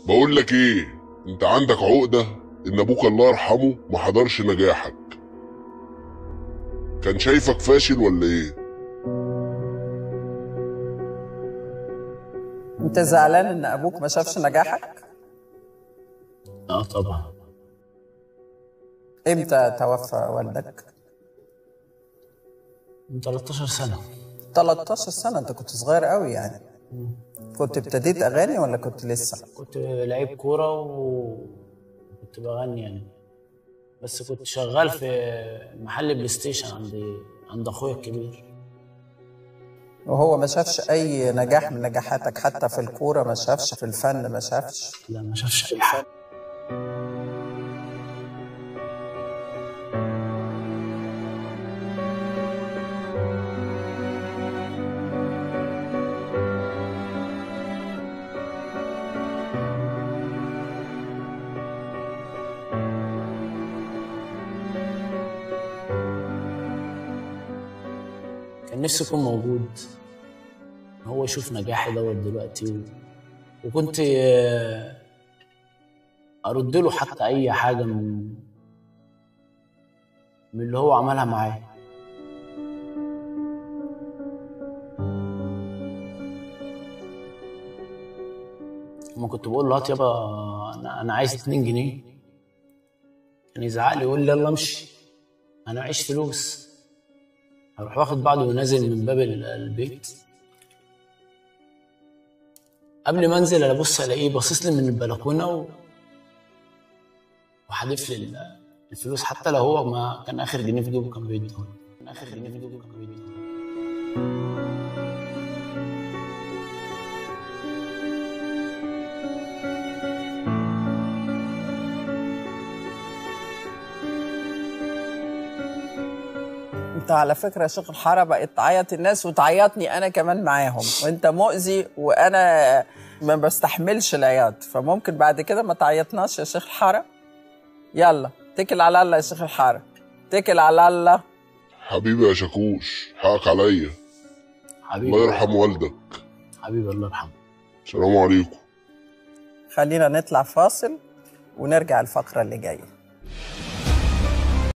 بقول لك ايه انت عندك عقدة ان ابوك الله يرحمه ما حضرش نجاحك كان شايفك فاشل ولا ايه انت زعلان ان ابوك ما شافش نجاحك اه طبعا امتى توفى والدك من 13 سنة 13 سنه انت كنت صغير قوي يعني كنت ابتديت اغاني ولا كنت لسه كنت لعيب كورة وكنت بغني يعني بس كنت شغال في محل بلاي ستيشن عند عند اخويا الكبير وهو ما شافش اي نجاح من نجاحاتك حتى في الكوره ما شافش في الفن ما شافش لا ما شافش اي حاجة كان نفسي يكون موجود هو يشوف نجاحي دوت دلوقتي و... وكنت آه، ارد له حتى اي حاجه من من اللي هو عملها معايا لما كنت بقول له هات يابا انا انا عايز 2 جنيه كان يزعق لي يقول لي يلا امشي انا معيش فلوس اروح واخد بعضه ونازل من باب ال- البيت قبل ما انزل ابص الاقيه باصص لي من البلكونه و... وحادف لي ال- الفلوس حتى لو هو ما كان اخر جنيه في جيبه كان بيديهولي كان اخر جنيه في جيبه كان بيديهولي انت على فكره يا شيخ الحاره بقت تعيط الناس وتعيطني انا كمان معاهم وانت مؤذي وانا ما بستحملش العياط فممكن بعد كده ما تعيطناش يا شيخ الحاره يلا اتكل على الله يا شيخ الحاره اتكل على الله حبيبي يا شاكوش حقك عليا حبيبي الله يرحم والدك حبيبي الله يرحمه السلام عليكم خلينا نطلع فاصل ونرجع الفقره اللي جايه